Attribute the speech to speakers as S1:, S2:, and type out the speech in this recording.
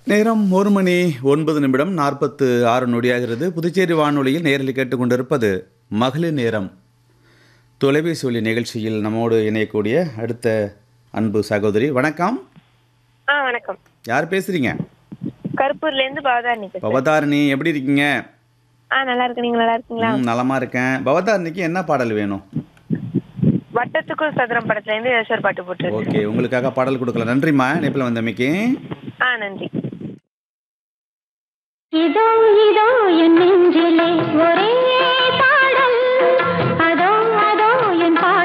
S1: நேரம் ஒரு மணி ஒன்பது நிமிடம் நாற்பத்து ஆறு நொடியாகிறது புதுச்சேரி வானொலியில் நேரில் கேட்டுக்கொண்டிருப்பது மகளிர் நேரம் தொலைபேசி ஒலி நிகழ்ச்சியில் நம்மோடு இணையக்கூடிய அடுத்த அன்பு சகோதரி வணக்கம்
S2: ஆ வணக்கம்
S1: யார் பேசுறீங்க
S2: கருப்பூர்ல இருந்து பவதாரணி பேசுறேன்
S1: பவதாரணி எப்படி இருக்கீங்க
S2: ஆ நல்லா இருக்கு நீங்க நல்லா இருக்கீங்களா
S1: ம், நலமா இருக்கேன் பவதாரணிக்கு என்ன பாடல் வேணும்
S2: வட்டத்துக்கும் சதுரம் படத்துல இருந்து யசோர் பாட்டு போட்டு
S1: ஓகே உங்களுக்காக பாடல் கொடுக்கலாம் நன்றிம்மா இணைப்பில் வந்தமைக்கு
S2: ஆ நன்றி
S3: இதோ இதோ என் நெஞ்சிலே ஒரே